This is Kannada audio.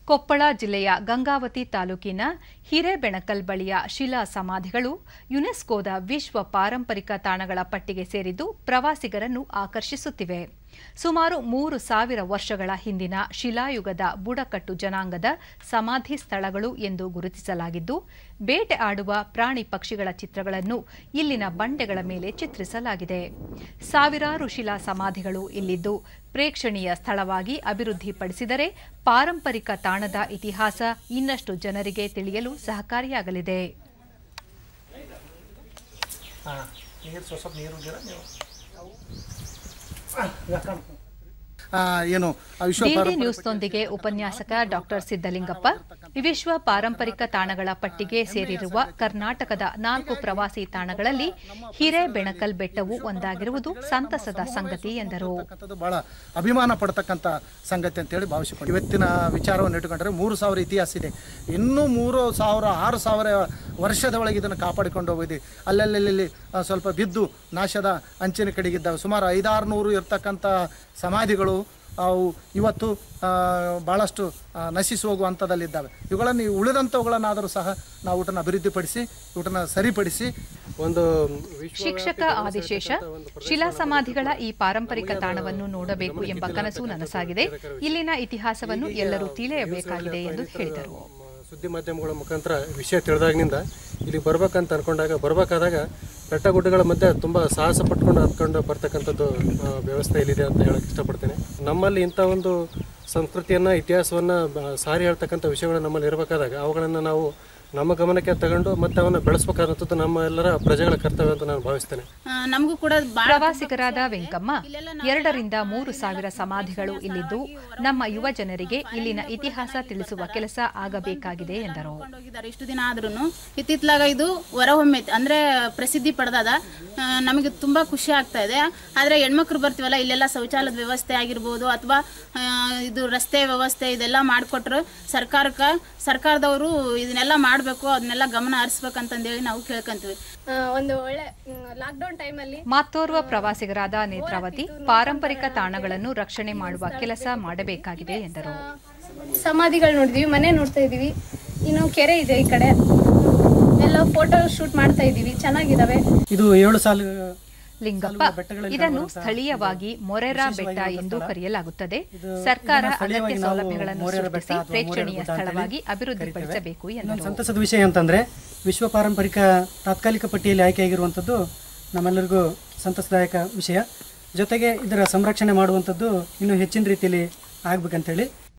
ಕೊಪ್ಪಳ ಜಿಲ್ಲೆಯ ಗಂಗಾವತಿ ತಾಲೂಕಿನ ಹಿರೇಬೆಣಕಲ್ ಬಳಿಯ ಶಿಲಾ ಸಮಾಧಿಗಳು ಯುನೆಸ್ಕೋದ ವಿಶ್ವ ಪಾರಂಪರಿಕ ತಾಣಗಳ ಪಟ್ಟಿಗೆ ಸೇರಿದ್ದು ಪ್ರವಾಸಿಗರನ್ನು ಆಕರ್ಷಿಸುತ್ತಿವೆ ಸುಮಾರು ಮೂರು ಸಾವಿರ ವರ್ಷಗಳ ಹಿಂದಿನ ಶಿಲಾಯುಗದ ಬುಡಕಟ್ಟು ಜನಾಂಗದ ಸಮಾಧಿ ಸ್ಥಳಗಳು ಎಂದು ಗುರುತಿಸಲಾಗಿದ್ದು ಬೇಟೆ ಆಡುವ ಪ್ರಾಣಿ ಪಕ್ಷಿಗಳ ಚಿತ್ರಗಳನ್ನು ಇಲ್ಲಿನ ಬಂಡೆಗಳ ಮೇಲೆ ಚಿತ್ರಿಸಲಾಗಿದೆ ಸಾವಿರಾರು ಶಿಲಾ ಸಮಾಧಿಗಳು ಇಲ್ಲಿದ್ದು ಪ್ರೇಕ್ಷಣೀಯ ಸ್ಥಳವಾಗಿ ಅಭಿವೃದ್ಧಿಪಡಿಸಿದರೆ ಪಾರಂಪರಿಕ ತಾಣದ ಇತಿಹಾಸ ಇನ್ನಷ್ಟು ಜನರಿಗೆ ತಿಳಿಯಲು ಸಹಕಾರಿಯಾಗಲಿದೆ ಹಾಂ ನೀರು ಸ್ವಲ್ಪ ಸ್ವಲ್ಪ ನೀರು ಇದ್ದೀರಾ ನೀವು ಆ, ಏನು ಆ ವಿಶ್ವ ಡಿಡಿ ಪಾರಂಪರಿಕ ನ್ಯೂಸ್ನೊಂದಿಗೆ ಉಪನ್ಯಾಸಕ ಡಾಕ್ಟರ್ ಸಿದ್ದಲಿಂಗಪ್ಪ ವಿಶ್ವ ಪಾರಂಪರಿಕ ತಾಣಗಳ ಪಟ್ಟಿಗೆ ಸೇರಿರುವ ಕರ್ನಾಟಕದ ನಾಲ್ಕು ಪ್ರವಾಸಿ ತಾಣಗಳಲ್ಲಿ ಹಿರೇಬೆಣಕಲ್ ಬೆಟ್ಟವು ಒಂದಾಗಿರುವುದು ಸಂತಸದ ಸಂಗತಿ ಎಂದರು ಅಂತಕ್ಕಂಥದ್ದು ಬಹಳ ಅಭಿಮಾನ ಪಡ್ತಕ್ಕಂಥ ಸಂಗತಿ ಅಂತೇಳಿ ಭಾವಿಸಿಕೊಂಡು ಇವತ್ತಿನ ವಿಚಾರವನ್ನು ಇಟ್ಟುಕೊಂಡ್ರೆ ಮೂರು ಸಾವಿರ ಇತಿಹಾಸ ಇದೆ ಇನ್ನೂ ಮೂರು ಸಾವಿರ ಆರು ಸಾವಿರ ವರ್ಷದ ಒಳಗೆ ಇದನ್ನು ಕಾಪಾಡಿಕೊಂಡು ಹೋಗಿದೆ ಅಲ್ಲಲ್ಲಿ ಆ, ಸ್ವಲ್ಪ ಬಿದ್ದು ನಾಶದ ಅಂಚಿನ ಕಡೆಗಿದ್ದಾವೆ ಸುಮಾರು ಐದಾರು ನೂರು ಇರ್ತಕ್ಕಂಥ ಸಮಾಧಿಗಳು ಅವು ಇವತ್ತು ಆ, ಭಾಳಷ್ಟು ಆ, ನಶಿಸಿ ಹೋಗುವ ಹಂತದಲ್ಲಿದ್ದಾವೆ ಇವುಗಳನ್ನು ಈ ಉಳಿದಂಥವುಗಳನ್ನಾದರೂ ಸಹ ನಾವು ಊಟನ ಅಭಿವೃದ್ಧಿಪಡಿಸಿ ಊಟನ ಸರಿಪಡಿಸಿ ಒಂದು ವಿಶ್ವ ಶಿಕ್ಷಕ ಆದಿಶೇಷ ಶಿಲಾ ಸಮಾಧಿಗಳ ಈ ಪಾರಂಪರಿಕ ತಾಣವನ್ನು ನೋಡಬೇಕು ಎಂಬ ಕನಸು ನನಸಾಗಿದೆ ಇಲ್ಲಿನ ಇತಿಹಾಸವನ್ನು ಎಲ್ಲರೂ ತಿಳಿಯಬೇಕಾಗಿದೆ ಎಂದು ಹೇಳಿದರು ಸುದ್ದಿ ಮಾಧ್ಯಮಗಳ ಮುಖಾಂತರ ವಿಷಯ ತಿಳಿದಾಗಿನಿಂದ ಇಲ್ಲಿ ಬರ್ಬೇಕಂತ ಅನ್ಕೊಂಡಾಗ ಬರ್ಬೇಕಾದಾಗ ಬೆಟ್ಟ ಗುಡ್ಡಗಳ ಮಧ್ಯೆ ತುಂಬ ಸಾಹಸ ಪಟ್ಕೊಂಡು ಹತ್ಕೊಂಡು ಬರ್ತಕ್ಕಂಥದ್ದು ಆ, ವ್ಯವಸ್ಥೆ ಇಲ್ಲಿದೆ ಅಂತ ಹೇಳಕ್ಕೆ ಇಷ್ಟಪಡ್ತೇನೆ ನಮ್ಮಲ್ಲಿ ಇಂಥ ಒಂದು ಸಂಸ್ಕೃತಿಯನ್ನು ಇತಿಹಾಸವನ್ನು ಸಾರಿ ಹೇಳ್ತಕ್ಕಂಥ ವಿಷಯಗಳು ನಮ್ಮಲ್ಲಿ ಇರಬೇಕಾದಾಗ ಅವುಗಳನ್ನು ನಾವು ನಮ್ಮ ಗಮನಕ್ಕೆ ತಗೊಂಡು ಮತ್ತೆ ಅವನ್ನು ಬೆಳೆಸ್ಬೇಕಾದಂಥದ್ದು ನಮ್ಮ ಎಲ್ಲರ ಪ್ರಜೆಗಳ ಕರ್ತವ್ಯ ಅಂತ ನಾನು ಭಾವಿಸ್ತೇನೆ ಆ, ನಮಗೂ ಕೂಡ ಭಾಳ ಪ್ರವಾಸಿಗರಾದ ವೆಂಕಮ್ಮ ಎರಡರಿಂದ ಮೂರು ಸಾವಿರ ಸಮಾಧಿಗಳು ಇಲ್ಲಿದ್ದು ನಮ್ಮ ಯುವ ಜನರಿಗೆ ಇಲ್ಲಿನ ಇತಿಹಾಸ ತಿಳಿಸುವ ಕೆಲಸ ಆಗಬೇಕಾಗಿದೆ ಎಂದರು ಹೋಗಿದ್ದಾರೆ ಇಷ್ಟು ದಿನ ಆದ್ರೂ ಇತ್ತಿತ್ಲಾಗ ಇದು ಹೊರಹೊಮ್ಮೆ ಅಂದ್ರೆ ಪ್ರಸಿದ್ಧಿ ಪಡೆದದ ಆ, ನಮಗೆ ತುಂಬಾ ಖುಷಿ ಆಗ್ತಾ ಇದೆ ಆದ್ರೆ ಹೆಣ್ಮಕ್ಳು ಬರ್ತೀವಲ್ಲ ಇಲ್ಲೆಲ್ಲ ಶೌಚಾಲಯದ ವ್ಯವಸ್ಥೆ ಆಗಿರ್ಬೋದು ಅಥವಾ ಇದು ರಸ್ತೆ ವ್ಯವಸ್ಥೆ ಇದೆಲ್ಲ ಮಾಡಿಕೊಟ್ರು ಸರ್ಕಾರಕ್ಕೆ ಸರ್ಕಾರದವರು ಇದನ್ನೆಲ್ಲ ಮಾಡಬೇಕು ಅದನ್ನೆಲ್ಲ ಗಮನ ಹರಿಸ್ಬೇಕಂತಂದೇಳಿ ನಾವು ಕೇಳ್ಕೊಂತೀವಿ ಆ, ಒಂದು ಒಳ್ಳೆ ಲಾಕ್ಡೌನ್ ಟೈಮಲ್ಲಿ ಮತ್ತೋರ್ವ ಪ್ರವಾಸಿಗರಾದ ನೇತ್ರಾವತಿ ಪಾರಂಪರಿಕ ತಾಣಗಳನ್ನು ರಕ್ಷಣೆ ಮಾಡುವ ಕೆಲಸ ಮಾಡಬೇಕಾಗಿದೆ ಎಂದರು ಸಮಾಧಿಗಳು ನೋಡಿದೀವಿ ಮನೆ ನೋಡ್ತಾ ಇದೀವಿ ಇನ್ನು ಕೆರೆ ಇದೆ ಈ ಕಡೆ ಎಲ್ಲ ಫೋಟೋ ಶೂಟ್ ಮಾಡ್ತಾ ಇದೀವಿ ಚೆನ್ನಾಗಿದಾವೆ ಇದು ಏಳು ಸಾಲು ಲಿಂಗಪ್ಪ ಇದನ್ನು ಸ್ಥಳೀಯವಾಗಿ ಮೊರೆರಾ ಬೆಟ್ಟ ಎಂದು ಕರೆಯಲಾಗುತ್ತದೆ ಸರ್ಕಾರ ಅಗತ್ಯ ಸೌಲಭ್ಯಗಳನ್ನು ಸೃಷ್ಟಿಸಿ ಪ್ರೇಕ್ಷಣೀಯ ಸ್ಥಳವಾಗಿ ಅಭಿವೃದ್ಧಿಪಡಿಸಬೇಕು ಎಂದರು ಇನ್ನೊಂದು ಸಂತಸದ ವಿಷಯ ಅಂತಂದರೆ ವಿಶ್ವ ಪಾರಂಪರಿಕ ತಾತ್ಕಾಲಿಕ ಪಟ್ಟಿಯಲ್ಲಿ ಆಯ್ಕೆಯಾಗಿರುವಂಥದ್ದು ನಮ್ಮೆಲ್ಲರಿಗೂ ಸಂತಸದಾಯಕ ವಿಷಯ ಜೊತೆಗೆ ಇದರ ಸಂರಕ್ಷಣೆ ಮಾಡುವಂಥದ್ದು ಇನ್ನೂ ಹೆಚ್ಚಿನ ರೀತಿಯಲ್ಲಿ ಆಗ್ಬೇಕಂತೇಳಿ